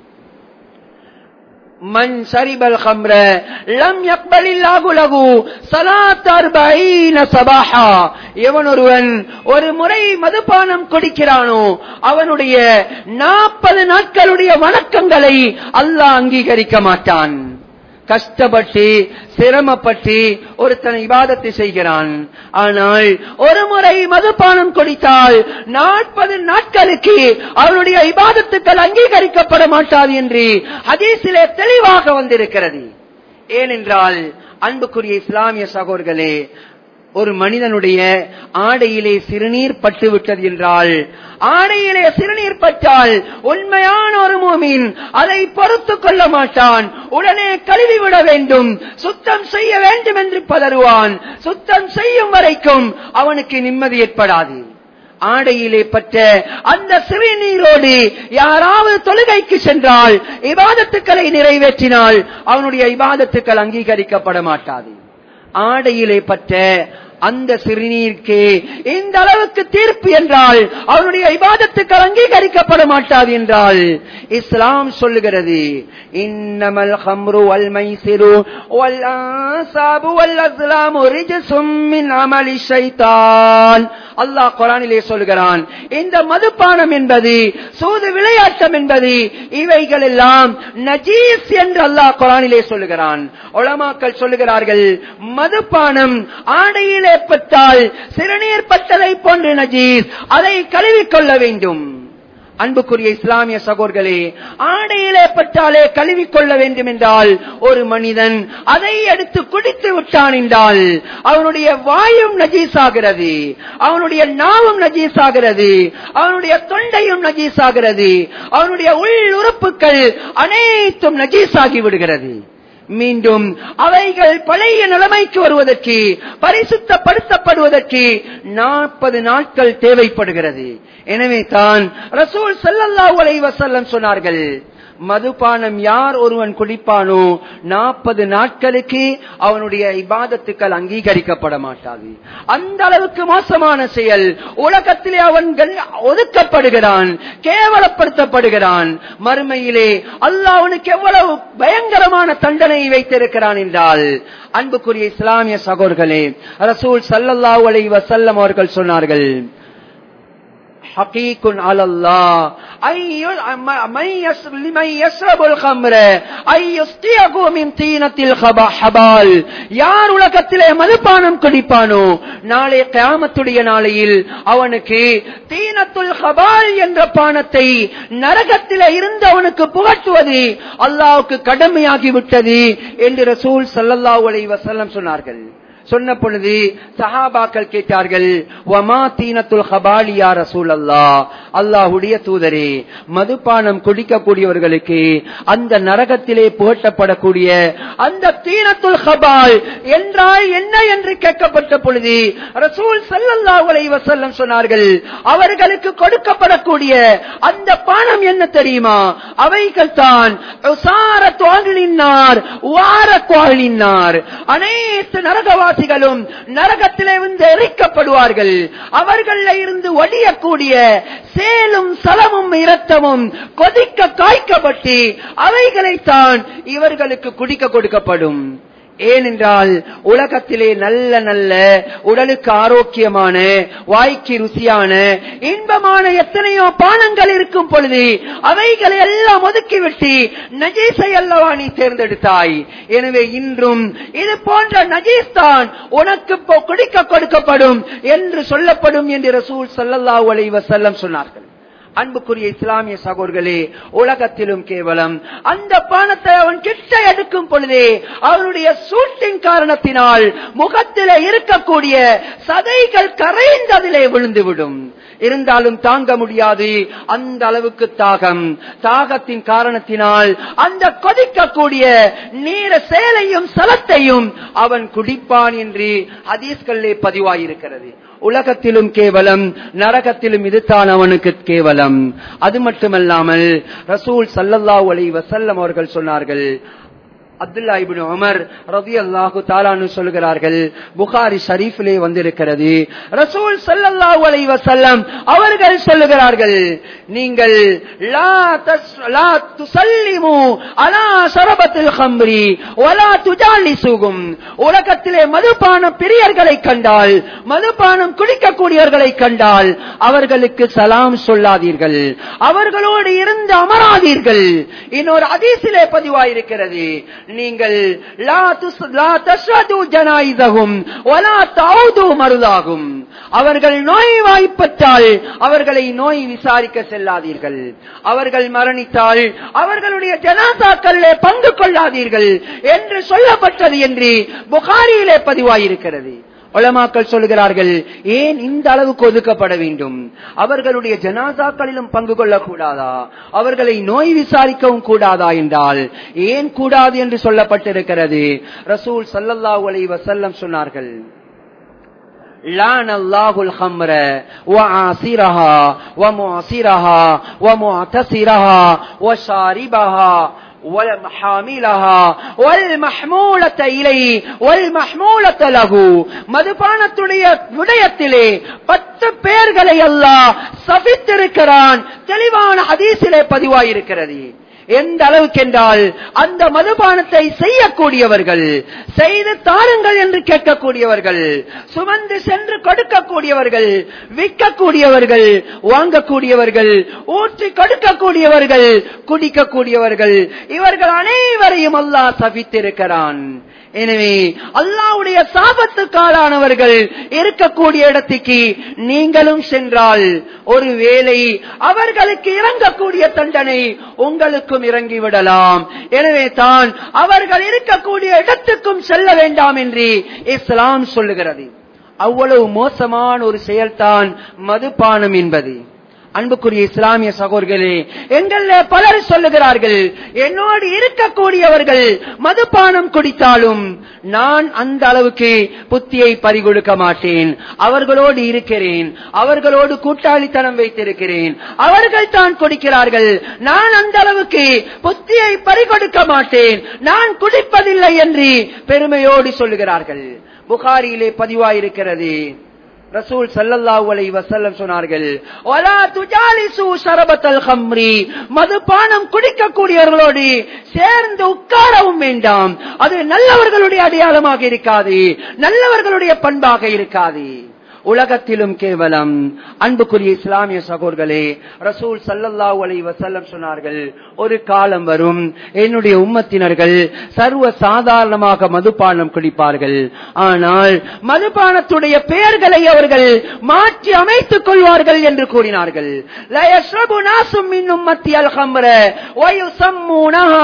மன் சரிபல் ஹம்ர லம் யக்பலில்லாஹு லஹு ஸலாத் அர்பஈன சபாஹா எவன் ஒருவன் ஒரு முறை மதுபானம் குடிக்கிறானோ அவனுடைய நாற்பது நாட்களுடைய வணக்கங்களை அல்லாஹ் அங்கீகரிக்க மாட்டான் கஷ்டப்பட்டு சிரமப்பட்டு ஒருத்தன் இபாதத்தை செய்கிறான் ஆனால் ஒரு முறை மதுபானம் குடித்தால் நாற்பது நாட்களுக்கு அவனுடைய இபாதத்துக்கள் அங்கீகரிக்கப்பட மாட்டாது என்று ஹதீஸிலே தெளிவாக வந்திருக்கிறது ஏனென்றால் அன்புக்குரிய இஸ்லாமிய சகோதர்களே ஒரு மனிதனுடைய ஆடையிலே சிறுநீர் பட்டு விட்டது என்றால் ஆடையிலே சிறுநீர் பட்டால் உண்மையான ஒரு மூமின் அதை பொறுத்து கொள்ள மாட்டான் உடனே கழுவி விட வேண்டும் சுத்தம் செய்ய வேண்டும் என்று பதறுவான் சுத்தம் செய்யும் வரைக்கும் அவனுக்கு நிம்மதி ஏற்படாது ஆடையிலே பட்ட அந்த சிறுநீரோடு யாராவது தொழுகைக்கு சென்றால் இபாதத்துக்களை நிறைவேற்றினால் அவனுடைய இபாதத்துக்கள் அங்கீகரிக்கப்பட மாட்டாது ஆடையிலே பட்ட அந்த சிறுநீருக்கு இந்த அளவுக்கு தீர்ப்பு என்றால் அவனுடைய இபாதத்துக்கள் அங்கீகரிக்கப்பட மாட்டாது என்றால் இஸ்லாம் சொல்லுகிறது இன்னமல் ஹம்ரு வல் மைசிரு வல் ஆசாபு வல் அஸ்லாமு ரிஜ்சும் மின் அமலி ஷைத்தான் அல்லாஹ் குரானிலே சொல்கிறான் இந்த மதுபானம் என்பது சூது விளையாட்டம் என்பது இவைகள் எல்லாம் நஜீஸ் என்று அல்லாஹ் குரானிலே சொல்லுகிறான் உலமாக்கள் சொல்லுகிறார்கள் மதுபானம் ஆடையில் ஏற்பட்டால் சிறுநீர் பட்டதை போன்று நஜீஸ் அதை கழுவிக்கொள்ள வேண்டும் அன்புக்குரிய இஸ்லாமிய சகோர்களே ஆடையிலே பட்டாலே கழுவிக்கொள்ள வேண்டும் என்றால் ஒரு மனிதன் அதை எடுத்து குடித்து விட்டான் என்றால் அவனுடைய வாயும் நஜீஸாகிறது அவனுடைய நாவும் நஜீஸாகிறது அவனுடைய தொண்டையும் நஜீஸாகிறது அவனுடைய உள் உறுப்புகள் அனைத்தும் நஜீஸாகி விடுகிறது மீண்டும் அவைகள் பழைய நிலைமைக்கு வருவதற்கு பரிசுத்தப்படுத்தப்படுவதற்கு நாற்பது நாட்கள் தேவைப்படுகிறது எனவே தான் ரசூல் ஸல்லல்லாஹு அலைஹி வஸல்லம் சொன்னார்கள் மதுபானம் யார் ஒருவன் குடிப்பானோ நாற்பது நாட்களுக்கு அவனுடைய இபாதத்துக்கள் அங்கீகரிக்கப்பட மாட்டாது அந்த அளவுக்கு மோசமான செயல் உலகத்திலே அவன் கண்- ஒதுக்கப்படுகிறான் கேவலப்படுத்தப்படுகிறான் மறுமையிலே அல்லாஹ் அவனுக்கு எவ்வளவு பயங்கரமான தண்டனை வைத்திருக்கிறான் என்றால் அன்புக்குரிய இஸ்லாமிய சகோதர்களே ரசூல் ஸல்லல்லாஹு அலைஹி வஸல்லம் அவர்கள் சொன்னார்கள் حقيق على الله أن ي- من يس- لمن يشرب الخمر أن يسقيه من طينة الخبال யார் உலகத்திலே மதுபானம் குடிப்பானோ நாளை கியாமத்துடைய நாளையில் அவனுக்கு தீனத்துல் ஹபால் என்ற பானத்தை நரகத்திலே இருந்து அவனுக்கு புகட்டுவது அல்லாஹ்வுக்கு கடமையாகி விட்டது என்று ரசூல் ஸல்லல்லாஹு அலைஹி வஸல்லம் சொன்னார்கள் சொன்ன பொழுது சஹாபாக்கள் கேட்டார்கள் வமா தீனத்துல் ஹபாலியா ரசூல் அல்லா அல்லாஹுடைய தூதரே மதுபானம் குடிக்கக்கூடியவர்களுக்கு அந்த நரகத்திலே புகட்டப்படக்கூடிய அந்த தீனத்துல் ஹபால் என்றால் என்ன என்று கேட்கப்பட்ட பொழுது ரசூல் ஸல்லல்லாஹு அலைஹி வஸல்லம் சொன்னார்கள் அவர்களுக்கு கொடுக்கப்படக்கூடிய அந்த பானம் என்ன தெரியுமா அவைகள் தான் அனைத்து நரகவாசிகளும் நரகத்திலே வந்து எரிக்கப்படுவார்கள் அவர்கள இருந்து ஒடியக்கூடிய சேலும் சலமும் இரத்தமும் கொதிக்க காய்க்கப்பட்டு அவைகளைத்தான் இவர்களுக்கு குடிக்க கொடுக்கப்படும் ஏனென்றால் உலகத்திலே நல்ல நல்ல உடலுக்கு ஆரோக்கியமான வாய்க்கு ருசியான இன்பமான எத்தனையோ பானங்கள் இருக்கும் பொழுது அவைகளை எல்லாம் ஒதுக்கிவிட்டு நஜீஸை அல்லவா நீ தேர்ந்தெடுத்தாய் எனவே இன்றும் இது போன்ற நஜீஸ் தான் உனக்கு இப்போ குடிக்க கொடுக்கப்படும் என்று சொல்லப்படும் என்று ரசூல் ஸல்லல்லாஹு அலைஹி வஸல்லம் சொன்னார்கள் அன்புக்குரிய இஸ்லாமிய சகோதர்களே உலகத்திலும் கேவலம் அந்த பானத்தை அவன் கிட்ட எடுக்கும் பொழுதே அவனுடைய சூட்டின் காரணத்தினால் முகத்திலே இருக்கக்கூடிய சதைகள் கரைந்ததிலே விழுந்துவிடும் இருந்தாலும் தாங்க முடியாது அந்த அளவுக்கு தாகம் தாகத்தின் காரணத்தினால் அந்த கொதிக்கக்கூடிய நீர சேலையும் சலத்தையும் அவன் குடிப்பான் என்று ஹதீஸ்களிலே பதிவாயிருக்கிறது உலகத்திலும் கேவலம் நரகத்திலும் இதுதான் அவனுக்கு கேவலம் அது மட்டுமல்லாமல் ரசூல் சல்லல்லாஹு அலைஹி வஸல்லம் அவர்கள் சொன்னார்கள் அப்துல்லா இபின் உமர் ரவி அல்லாஹு தாலானு சொல்கிறார்கள் புகாரி ஷரீஃபிலே வந்திருக்கிறது ரசூல் சல்லல்லாஹு அலைஹி வஸல்லம் அவர்கள் சொல்லுகிறார்கள் நீங்கள் லா தஸ் லா துசல்லிமு அலா ஷரபத்தில் ஹம்ரி வலா துஜாலிசுகும் உலகத்திலே மதுபான பிரியர்களை கண்டால் மதுபானம் குடிக்கக்கூடியவர்களை கண்டால் அவர்களுக்கு சலாம் சொல்லாதீர்கள் அவர்களோடு இருந்து அமராதீர்கள் இன்னொரு அதிசிலே பதிவாயிருக்கிறது நீங்கள் லா துஸ்- லா தஷ்ஹது ஜனாயிஸஹும் வலா தௌது மருதாகும் அவர்கள் நோய் வாய்ப்பட்டால் அவர்களை நோய் விசாரிக்க செல்லாதீர்கள் அவர்கள் மரணித்தால் அவர்களுடைய ஜனாசாக்களிலே பங்கு கொள்ளாதீர்கள் என்று சொல்லப்பட்டது என்று புகாரியிலே பதிவாயிருக்கிறது உலமாக்கள் சொல்லுகிறார்கள் ஏன் இந்த அளவுக்கு ஒதுக்கப்பட வேண்டும் அவர்களுடைய ஜனாசாக்களிலும் பங்கு கொள்ளக்கூடாதா அவர்களை நோய் விசாரிக்கவும் கூடாதா என்றால் ஏன் கூடாது என்று சொல்லப்பட்டிருக்கிறது ரசூல் சல்லல்லாஹு அலைஹி வஸல்லம் சொன்னார்கள் لعن الله الخمر وعاصرها ومعصرها ومعتصرها وشاربها وحاملها والمحمولة إليه والمحمولة له மதுபானத்துடைய விடயத்திலே பத்து பேர்களை அல்லாஹ் சபித்திருக்கிறான் தெளிவான ஹதீஸிலே பதிவாயிருக்கிறது எந்த அளவுக்கு என்றால் அந்த மதுபானத்தை செய்யக்கூடியவர்கள் செய்து தாருங்கள் என்று கேட்கக்கூடியவர்கள் சுமந்து சென்று கொடுக்கக்கூடியவர்கள் விற்கக்கூடியவர்கள் வாங்கக்கூடியவர்கள் ஊற்றி கொடுக்கக்கூடியவர்கள் குடிக்கக்கூடியவர்கள் இவர்கள் அனைவரையும் அல்லாஹ் சபித்திருக்கிறான் எனவே அல்லாவுடைய சாபத்துக்காலானவர்கள் இருக்கக்கூடிய இடத்துக்கு நீங்களும் சென்றால் ஒருவேளை அவர்களுக்கு இறங்கக்கூடிய தண்டனை உங்களுக்கும் இறங்கிவிடலாம் எனவே தான் அவர்கள் இருக்கக்கூடிய இடத்துக்கும் செல்ல வேண்டாம் என்று இஸ்லாம் சொல்லுகிறது அவ்வளவு மோசமான ஒரு செயல்தான் மதுபானம் என்பது அன்புக்குரிய இஸ்லாமிய சகோதரர்களே எங்கள பலர் சொல்லுகிறார்கள் என்னோடு இருக்கக்கூடியவர்கள் மதுபானம் குடித்தாலும் நான் அந்த அளவுக்கு புத்தியை பறிகொடுக்க மாட்டேன் அவர்களோடு இருக்கிறேன் அவர்களோடு கூட்டாளித்தனம் வைத்திருக்கிறேன் அவர்கள் தான் குடிக்கிறார்கள் நான் அந்த அளவுக்கு புத்தியை பறிகொடுக்க மாட்டேன் நான் குடிப்பதில்லை என்று பெருமையோடு சொல்லுகிறார்கள் புகாரியிலே பதிவாயிருக்கிறது ரசூல் சல்லல்லாஹு அலைஹி வஸல்லம் சொன்னார்கள் வலா துஜாலிசு ஷரபத்தல் ஹம்ரி மதுபானம் குடிக்கக்கூடியவர்களோடு சேர்ந்து உட்காரவும் வேண்டாம் அது நல்லவர்களுடைய அடையாளமாக இருக்காது நல்லவர்களுடைய பண்பாக இருக்காது உலகத்திலும் கேவலம் அன்புக்குரிய இஸ்லாமிய சகோதர்களே ரசூல் சல்லல்லாஹு அலைஹி வஸல்லம் சொன்னார்கள் ஒரு காலம் வரும் என்னுடைய உம்மத்தினர்கள் சர்வ சாதாரணமாக மதுபானம் குடிப்பார்கள் ஆனால் மதுபானத்துடைய பெயர்களை அவர்கள் மாற்றி அமைத்துக் கொள்வார்கள் என்று கூறினார்கள் லா யஷ்ரபு நாசும் மின் உம்மத்தி அல் ஹம்ர வயுசம்மூனஹா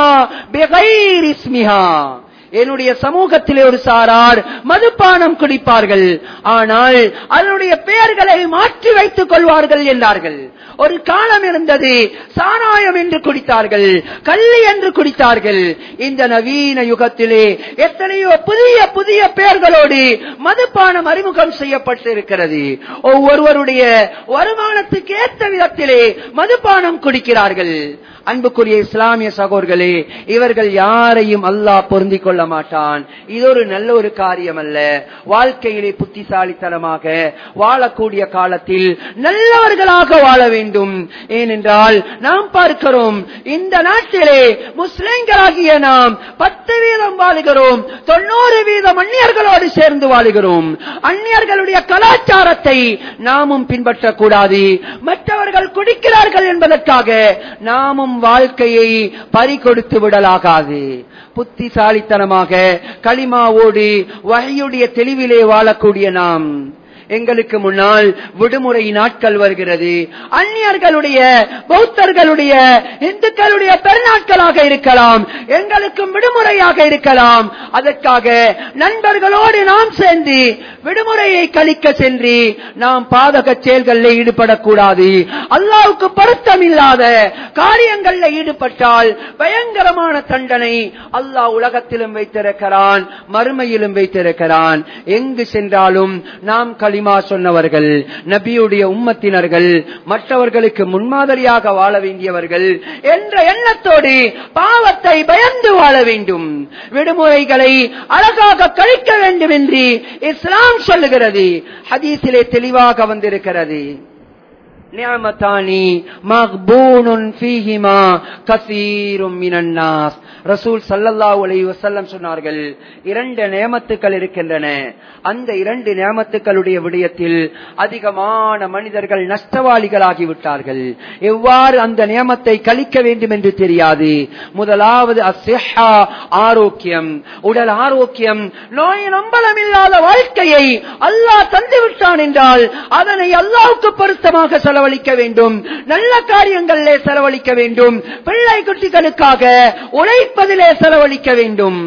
பிகைரி இஸ்மிஹா என்னுடைய சமூகத்திலே ஒரு சாரார் மதுபானம் குடிப்பார்கள் ஆனால் அதனுடைய பெயர்களை மாற்றி வைத்துக் கொள்வார்கள் என்றார்கள் ஒரு காலம் இருந்தது சாராயம் என்று குடித்தார்கள் கள்ளி என்று குடித்தார்கள் இந்த நவீன யுகத்திலே எத்தனையோ புதிய புதிய பெயர்களோடு மதுபானம் அறிமுகம் செய்யப்பட்டிருக்கிறது ஒவ்வொருவருடைய வருமானத்துக்கு ஏற்ற விதத்திலே மதுபானம் குடிக்கிறார்கள் அன்புக்குரிய இஸ்லாமிய சகோதர்களே இவர்கள் யாரையும் அல்லாஹ் பொருந்திக் கொள்ள மாட்டான் இது ஒரு நல்ல ஒரு காரியம் அல்ல வாழ்க்கையிலே புத்திசாலித்தனமாக வாழக்கூடிய காலத்தில் நல்லவர்களாக வாழ வேண்டும் ஏனென்றால் நாம் பார்க்கிறோம் இந்த நாட்டிலே முஸ்லிம்களாகிய நாம் பத்து வீதம் வாழுகிறோம் தொண்ணூறு வீதம் அந்நியர்களோடு சேர்ந்து வாழுகிறோம் அந்நியர்களுடைய கலாச்சாரத்தை நாமும் பின்பற்றக்கூடாது மற்றவர்கள் குடிக்கிறார்கள் என்பதற்காக நாமும் வாழ்க்கையை பறிகொடுத்து விடலாகாது புத்திசாலித்தனமாக களிமாவோடு வகையுடைய தெளிவிலே வாழக்கூடிய நாம் எங்களுக்கு முன்னால் விடுமுறை நாட்கள் வருகிறது அந்நியர்களுடைய பௌத்தர்களுடைய இந்துக்களுடைய பெருநாட்களாக இருக்கலாம் எங்களுக்கும் விடுமுறையாக இருக்கலாம் அதற்காக நண்பர்களோடு நாம் சேர்ந்து விடுமுறையை கழிக்க சென்று நாம் பாதக செயல்களில் ஈடுபடக்கூடாது அல்லாவுக்கு பொருத்தம் இல்லாத காரியங்களில் ஈடுபட்டால் பயங்கரமான தண்டனை அல்லாஹ் உலகத்திலும் வைத்திருக்கிறான் மறுமையிலும் வைத்திருக்கிறான் எங்கு சென்றாலும் நாம் களிமா சொன்னவர்கள் நபியுடைய உம்மத்தினர்கள் மற்றவர்களுக்கு முன்மாதிரியாக வாழ வேண்டியவர்கள் என்ற எண்ணத்தோடு பாவத்தை பயந்து வாழ வேண்டும் விடுமுறைகளை அழகாக கழிக்க வேண்டும் என்று இஸ்லாம் சொல்லுகிறது ஹதீஸிலே தெளிவாக வந்திருக்கிறது நியமத்தானி மக்பூனுன் ஃபீஹிமா கசீரும் மினன் நாஸ் ரசூல் ஸல்லல்லாஹு அலைஹி வஸல்லம் சொன்னார்கள் இரண்டு நியமத்துக்கள் இருக்கின்றன அந்த இரண்டு நியமத்துக்களுடைய விடயத்தில் அதிகமான மனிதர்கள் நஷ்டவாளிகளாகி விட்டார்கள் எவ்வாறு அந்த நியமத்தை கழிக்க வேண்டும் என்று தெரியாது முதலாவது அஸ்ஸிஹா ஆரோக்கியம் உடல் ஆரோக்கியம் நோய் நம்பலம் இல்லாத வாழ்க்கையை அல்லாஹ் தந்து விட்டான் என்றால் அதனை அல்லாஹ்வுக்கு பொருத்தமாக செலவழிக்க வேண்டும் நல்ல காரியங்களிலே செலவழிக்க வேண்டும் பிள்ளை குட்டிகளுக்காக உழைப்பதிலே செலவழிக்க வேண்டும்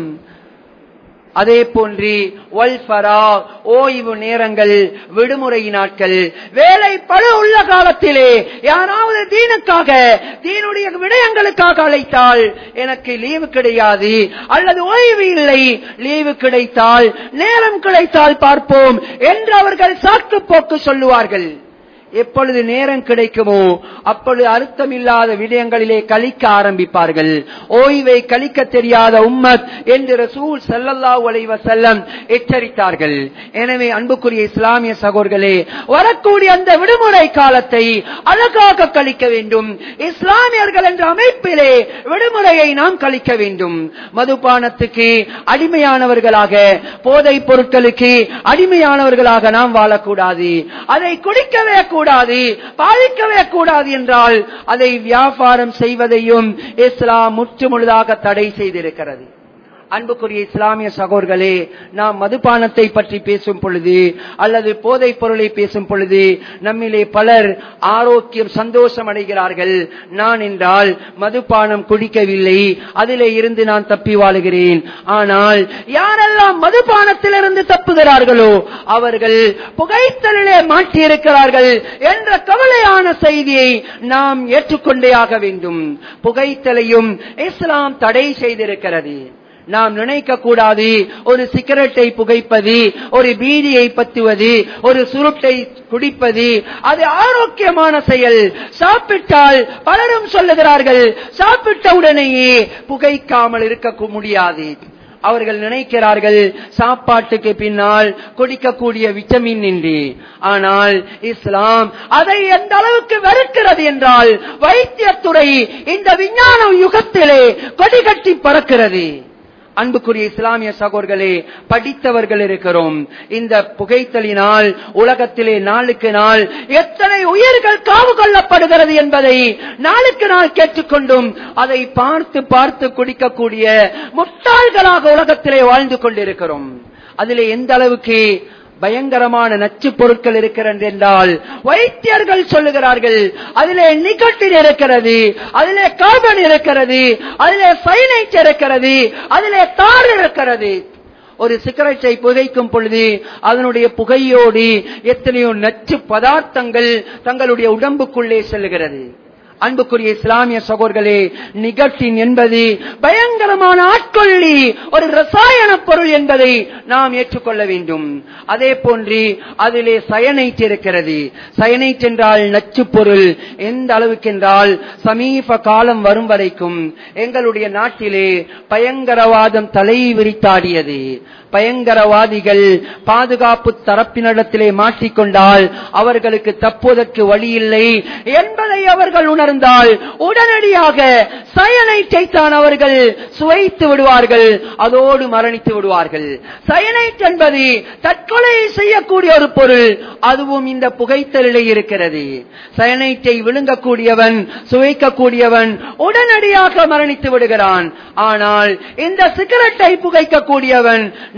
அதே போன்று வல்பரா ஓய்வு நேரங்கள் விடுமுறை நாட்கள் வேலை பழு உள்ள காலத்திலே யாராவது தீனுக்காக தீனுடைய விடயங்களுக்காக அழைத்தால் எனக்கு லீவு கிடையாது அல்லது ஓய்வு இல்லை லீவு கிடைத்தால் நேரம் கிடைத்தால் பார்ப்போம் என்று அவர்கள் சாக்கு போக்கு சொல்லுவார்கள் எப்பொழுது நேரம் கிடைக்குமோ அப்பொழுது அர்த்தம் இல்லாத விடயங்களிலே கழிக்க ஆரம்பிப்பார்கள் ஓய்வை கழிக்க தெரியாத உம்மத் என்று ரசூல் ஸல்லல்லாஹு அலைஹி வஸல்லம் எச்சரித்தார்கள் எனவே அன்புக்குரிய இஸ்லாமிய சகோதரர்களே வரக்கூடிய அந்த விடுமுறை காலத்தை அழகாக கழிக்க வேண்டும் இஸ்லாமியர்கள் என்ற அமைப்பிலே விடுமுறையை நாம் கழிக்க வேண்டும் மதுபானத்துக்கு அடிமையானவர்களாக போதைப் பொருட்களுக்கு அடிமையானவர்களாக நாம் வாழக்கூடாது அதை குடிக்கவே கூடாது பாதிக்கவே கூடாது என்றால் அதை வியாபாரம் செய்வதையும் இஸ்லாம் முற்றுமுழுதாக தடை செய்திருக்கிறது அன்புக்குரிய இஸ்லாமிய சகோதர்களே நாம் மதுபானத்தை பற்றி பேசும் பொழுது அல்லது போதைப் பொருளை பேசும் பொழுது நம்மிலே பலர் ஆரோக்கியம் சந்தோஷம் அடைகிறார்கள் நான் என்றால் மதுபானம் குடிக்கவில்லை அதிலே இருந்து நான் தப்பி வாழுகிறேன் ஆனால் யாரெல்லாம் மதுபானத்திலிருந்து தப்புகிறார்களோ அவர்கள் புகைத்தலிலே மாற்றியிருக்கிறார்கள் என்ற கவலையான செய்தியை நாம் ஏற்றுக்கொண்டே ஆக வேண்டும் புகைத்தலையும் இஸ்லாம் தடை செய்திருக்கிறது நாம் நினைக்க கூடாது ஒரு சிகரெட்டை புகைப்பது ஒரு பீடியை பத்துவது ஒரு சுருட்டை குடிப்பது அது ஆரோக்கியமான செயல் சாப்பிட்டால் பலரும் சொல்லுகிறார்கள் சாப்பிட்ட உடனேயே புகைக்காமல் இருக்க முடியாது அவர்கள் நினைக்கிறார்கள் சாப்பாட்டுக்கு பின்னால் குடிக்கக்கூடிய விட்டமின் என்று ஆனால் இஸ்லாம் அதை எந்த அளவுக்கு வெறுக்கிறது என்றால் வைத்தியத்துறை இந்த விஞ்ஞான யுகத்திலே கொடிகட்டி பறக்கிறது அன்புக்குரிய இஸ்லாமிய சகோதர்களே படித்தவர்கள் இருக்கிறோம் இந்த புகைத்தலினால் உலகத்திலே நாளுக்கு நாள் எத்தனை உயிர்கள் காவு கொள்ளப்படுகிறது என்பதை நாளுக்கு நாள் கேட்டுக்கொண்டும் அதை பார்த்து பார்த்து குடிக்கக்கூடிய முட்டாள்களாக உலகத்திலே வாழ்ந்து கொண்டிருக்கிறோம் அதிலே எந்த அளவுக்கு பயங்கரமான நச்சு பொருட்கள் இருக்கிறது என்றால் வைத்தியர்கள் சொல்லுகிறார்கள் அதிலே நிகட்டின் இருக்கிறது அதிலே கார்பன் இருக்கிறது அதிலே சைனைட் இருக்கிறது அதிலே தார் இருக்கிறது ஒரு சிகரெட்டை புகைக்கும் பொழுது அதனுடைய புகையோடு எத்தனையோ நச்சு பதார்த்தங்கள் தங்களுடைய உடம்புக்குள்ளே செல்லுகிறது அன்புக்குரிய இஸ்லாமிய சகோதர்களே நிகழ்ச்சின் என்பது பயங்கரமான ஆட்கொள்ளி ஒரு ரசாயன பொருள் என்பதை நாம் ஏற்றுக்கொள்ள வேண்டும் அதே போன்று அதிலே சயனைட் இருக்கிறது சயனைட் என்றால் நச்சு பொருள் எந்த அளவுக்கு என்றால் சமீப காலம் வரும் வரைக்கும் எங்களுடைய நாட்டிலே பயங்கரவாதம் தலை விரித்தாடியது பயங்கரவாதிகள் பாதுகாப்பு தரப்பினிடத்திலே மாற்றிக்கொண்டால் அவர்களுக்கு தப்புவதற்கு வழி இல்லை என்பதை அவர்கள் உணர்ந்தால் உடனடியாக சயனைட்டை தான் அவர்கள் சுவைத்து விடுவார்கள் அதோடு மரணித்து விடுவார்கள் சயனைட் என்பது தற்கொலை செய்யக்கூடிய ஒரு பொருள் அதுவும் இந்த புகைத்தலிலே இருக்கிறது சயனைட்டை விழுங்கக்கூடியவன் சுவைக்கக்கூடியவன் உடனடியாக மரணித்து விடுகிறான் ஆனால் இந்த சிகரெட்டை புகைக்கக்கூடியவன்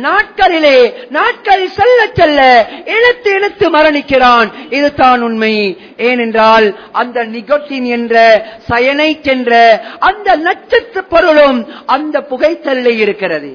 நாட்களிலே நாட்கள் செல்ல செல்ல இழுத்து இழுத்து மரணிக்கிறான் இதுதான் உண்மை ஏனென்றால் அந்த நிகோட்டின் என்ற சயனைட் என்ற அந்த நட்சத்திர பொருளும் அந்த புகைத்தலிலே இருக்கிறது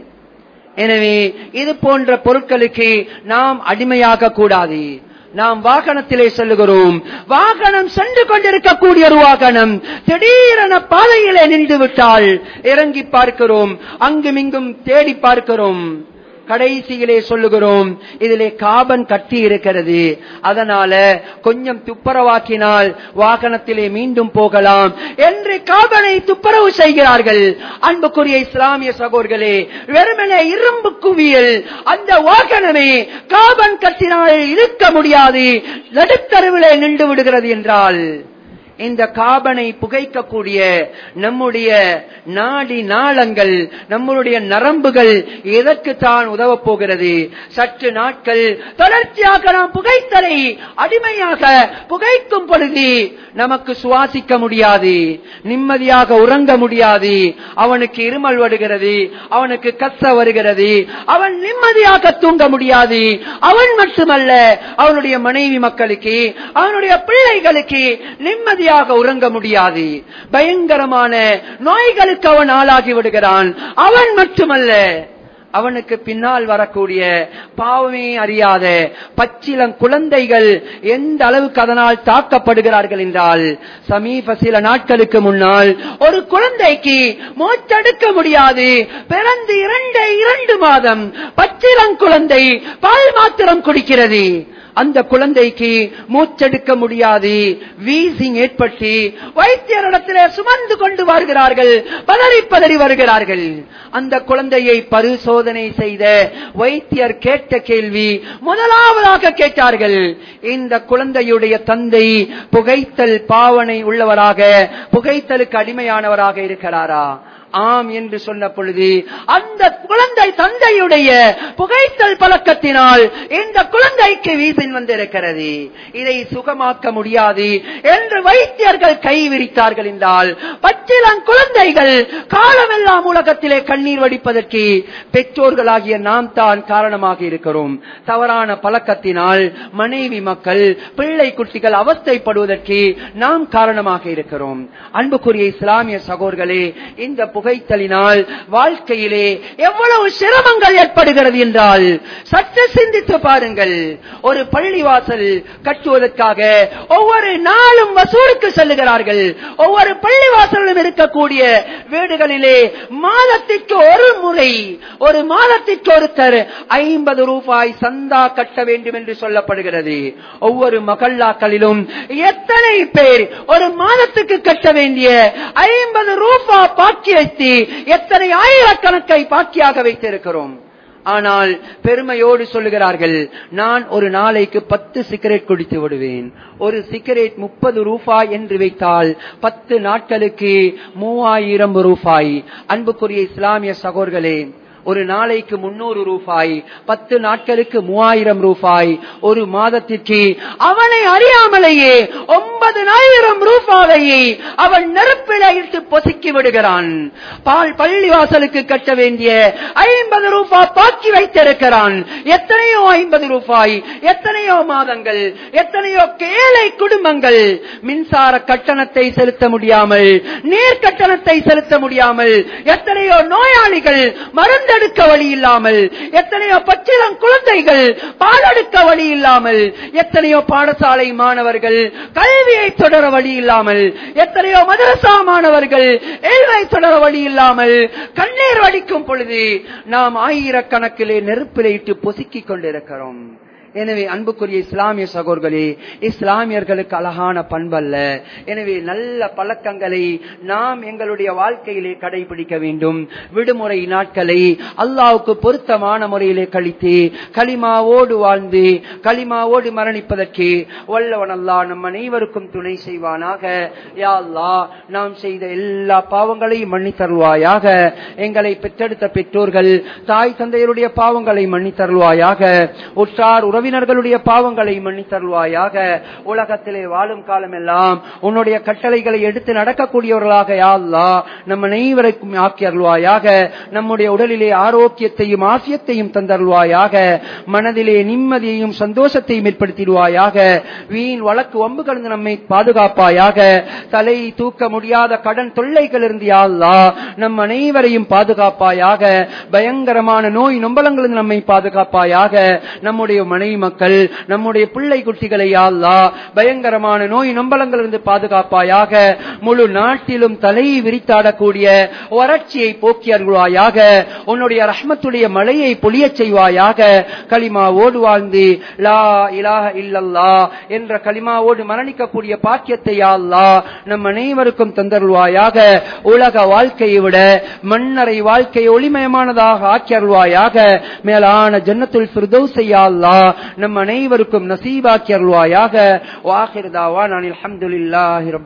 எனவே இது போன்ற பொருட்களுக்கு நாம் அடிமையாக கூடாது நாம் வாகனத்திலே செல்லுகிறோம் வாகனம் சென்று கொண்டிருக்கக்கூடிய ஒரு வாகனம் திடீரென பாதையிலே நின்று விட்டால் இறங்கி பார்க்கிறோம் அங்கும் இங்கும் தேடி பார்க்கிறோம் கடைசியிலே சொல்லுகிறோம் இதிலே காபன் கட்டி இருக்கிறது அதனால கொஞ்சம் துப்புரவாக்கினால் வாகனத்திலே மீண்டும் போகலாம் என்று காபனை துப்புரவு செய்கிறார்கள் அன்புக்குரிய இஸ்லாமிய சகோதர்களே வெறுமனே இரும்பு குவியல் அந்த வாகனமே காபன் கட்டினால் இருக்க முடியாது நடுத்தருவிலே நின்று விடுகிறது என்றால் இந்த காபனை புகைக்கக்கூடிய நம்முடைய நாடி நாளங்கள் நம்முடைய நரம்புகள் எதற்கு தான் உதவப் போகிறது சற்று நாட்கள் தொடர்ச்சியாக நாம் புகைத்தலை அடிமையாக புகைக்கும் பொழுது நமக்கு சுவாசிக்க முடியாது நிம்மதியாக உறங்க முடியாது அவனுக்கு இருமல் வருகிறது அவனுக்கு கத்த வருகிறது அவன் நிம்மதியாக தூங்க முடியாது அவன் மட்டுமல்ல அவனுடைய மனைவி மக்களுக்கு அவனுடைய பிள்ளைகளுக்கு நிம்மதி நிம்மதியாக உறங்க முடியாது பயங்கரமான நோய்களுக்கு அவன் ஆளாகி விடுகிறான் அவன் மட்டுமல்ல அவனுக்கு பின்னால் வரக்கூடிய பாவமே அறியாத பச்சிலம் குழந்தைகள் எந்த அளவுக்கு அதனால் தாக்கப்படுகிறார்கள் என்றால் சமீப சில நாட்களுக்கு முன்னால் ஒரு குழந்தைக்கு மூச்செடுக்க முடியாது பிறந்து இரண்டு இரண்டு மாதம் பச்சிலம் குழந்தை பால் மாத்திரம் குடிக்கிறது அந்த குழந்தைக்கு மூச்செடுக்க முடியாது வீசிங் ஏற்பட்டு வைத்தியரிடத்திலே சுமந்து கொண்டு வருகிறார்கள் பதறி பதறி வருகிறார்கள் அந்த குழந்தையை பரிசோதனை செய்த வைத்தியர் கேட்ட கேள்வி முதலாவதாக கேட்டார்கள் இந்த குழந்தையுடைய தந்தை புகைத்தல் பாவனை உள்ளவராக புகைத்தலுக்கு அடிமையானவராக இருக்கிறாரா ஆம் என்று சொன்ன பொழுது அந்த குழந்தை தந்தையுடைய புகைத்தல் பழக்கத்தினால் இந்த குழந்தைக்கு வீசின் வந்திருக்கிறது இதை சுகமாக்க முடியாது என்று வைத்தியர்கள் கை விரித்தார்கள் என்றால் பச்சிலன் குழந்தைகள் காலமெல்லாம் உலகத்திலே கண்ணீர் வடிப்பதற்கு பெற்றோர்களாகிய நாம் தான் காரணமாக இருக்கிறோம் தவறான பழக்கத்தினால் மனைவி மக்கள் பிள்ளை குட்டிகள் அவஸ்தைப்படுவதற்கு நாம் காரணமாக இருக்கிறோம் அன்புக்குரிய இஸ்லாமிய சகோதர்களே இந்த புகைத்தலினால் வாழ்க்கையிலே எவ்வளவு சிரமங்கள் ஏற்படுகிறது என்றால் சற்று சிந்தித்து பாருங்கள் ஒரு பள்ளிவாசல் கட்டுவதற்காக ஒவ்வொரு நாளும் வசூலுக்கு செல்லுகிறார்கள் ஒவ்வொரு பள்ளிவாசலிலும் இருக்கக்கூடிய வீடுகளிலே மாதத்திற்கு ஒரு முறை ஒரு மாதத்திற்கு ஒருத்தர் ஐம்பது ரூபாய் சந்தா கட்ட வேண்டும் என்று சொல்லப்படுகிறது ஒவ்வொரு மகல்லாக்களிலும் எத்தனை பேர் ஒரு மாதத்துக்கு கட்ட வேண்டிய ஐம்பது ரூபாய் பாக்கி வைத்து எத்தனை ஆயிரக்கணக்கை பாக்கியாக வைத்திருக்கிறோம் ஆனால் பெருமையோடு சொல்லுகிறார்கள் நான் ஒரு நாளைக்கு பத்து சிகரெட் குடித்து விடுவேன் ஒரு சிகரெட் முப்பது ரூபாய் என்று வைத்தால் பத்து நாட்களுக்கு மூவாயிரம் ரூபாய் அன்புக்குரிய இஸ்லாமிய சகோதர்களே ஒரு நாளைக்கு முன்னூறு ரூபாய் பத்து நாட்களுக்கு மூவாயிரம் ரூபாய் ஒரு மாதத்திற்கு அவனை அறியாமலேயே ஒன்பதனாயிரம் ரூபாயை அவன் நெருப்பில் இட்டு பொசுக்கி விடுகிறான் பால் பள்ளிவாசலுக்கு கட்ட வேண்டிய ஐம்பது ரூபாய் பாக்கி வைத்திருக்கிறான் எத்தனையோ ஐம்பது ரூபாய் எத்தனையோ மாதங்கள் எத்தனையோ ஏழை குடும்பங்கள் மின்சார கட்டணத்தை செலுத்த முடியாமல் நீர் கட்டணத்தை செலுத்த முடியாமல் எத்தனையோ நோயாளிகள் மருந்து பாலெடுக்க வழி இல்லாமல் எத்தனையோ பச்சிலம் குழந்தைகள் பாலெடுக்க வழி இல்லாமல் எத்தனையோ பாடசாலை மாணவர்கள் கல்வியை தொடர வழி இல்லாமல் எத்தனையோ மதரசா மாணவர்கள் ஏழ்மை தொடர வழி இல்லாமல் கண்ணீர் வடிக்கும் பொழுது நாம் ஆயிரக்கணக்கிலே நெருப்பிலே இட்டு பொசுக்கிக் கொண்டிருக்கிறோம் எனவே அன்புக்குரிய இஸ்லாமிய சகோதர்களே இஸ்லாமியர்களுக்கு அழகான பண்பல்ல எனவே நல்ல பழக்கங்களை நாம் எங்களுடைய வாழ்க்கையிலே கடைபிடிக்க வேண்டும் விடுமுறை நாட்களை அல்லாவுக்கு பொருத்தமான முறையிலே கழித்து களிமாவோடு வாழ்ந்து களிமாவோடு மரணிப்பதற்கு வல்லவன் அல்லா நம் அனைவருக்கும் துணை செய்வானாக யா அல்லா நாம் செய்த எல்லா பாவங்களையும் மன்னித்தருவாயாக எங்களை பெற்றெடுத்த பெற்றோர்கள் தாய் தந்தையருடைய பாவங்களை மன்னித்தருவாயாக உற்றார் உறவி உறவினர்களுடைய பாவங்களை மன்னித்தருள்வாயாக உலகத்திலே வாழும் காலமெல்லாம் உன்னுடைய கட்டளைகளை எடுத்து நடக்கக்கூடியவர்களாக யா அல்லாஹ் நம் அனைவருக்கும் ஆக்கி அருள்வாயாக நம்முடைய உடலிலே ஆரோக்கியத்தையும் ஆசியத்தையும் தந்தருள்வாயாக மனதிலே நிம்மதியையும் சந்தோஷத்தையும் ஏற்படுத்திடுவாயாக வீண் வழக்கு வம்பு கலந்து நம்மை பாதுகாப்பாயாக தலை தூக்க முடியாத கடன் தொல்லைகள் இருந்து யா அல்லாஹ் நம் அனைவரையும் பாதுகாப்பாயாக பயங்கரமான நோய் நொம்பலங்களிலிருந்து நம்மை பாதுகாப்பாயாக நம்முடைய மனைவி மக்கள் நம்முடைய பிள்ளை குட்டிகளை யா அல்லாஹ் பயங்கரமான நோய் நொம்பலங்களிலிருந்து பாதுகாப்பாயாக முழு நாட்டிலும் தலை விரித்தாடக்கூடிய வறட்சியை போக்கி அருள்வாயாக உன்னுடைய ரஹ்மத்துடைய மழையை பொழியச் செய்வாயாக களிமாவோடு வாழ்ந்து லா இலாஹ இல்லல்லா என்ற களிமாவோடு மரணிக்கக்கூடிய பாக்கியத்தை யா அல்லாஹ் நம் அனைவருக்கும் தந்தருள்வாயாக உலக வாழ்க்கையை விட மன்னரை வாழ்க்கையை ஒளிமயமானதாக ஆக்கி அருள்வாயாக மேலான ஜன்னத்துல் ஃபிர்தௌஸை யா அல்லாஹ் நம் அனைவருக்கும் நசீபாக்கி அருள்வாயாக வாஹிர் தாவான் அனில் அல்ஹம்துலில்லாஹி ரப்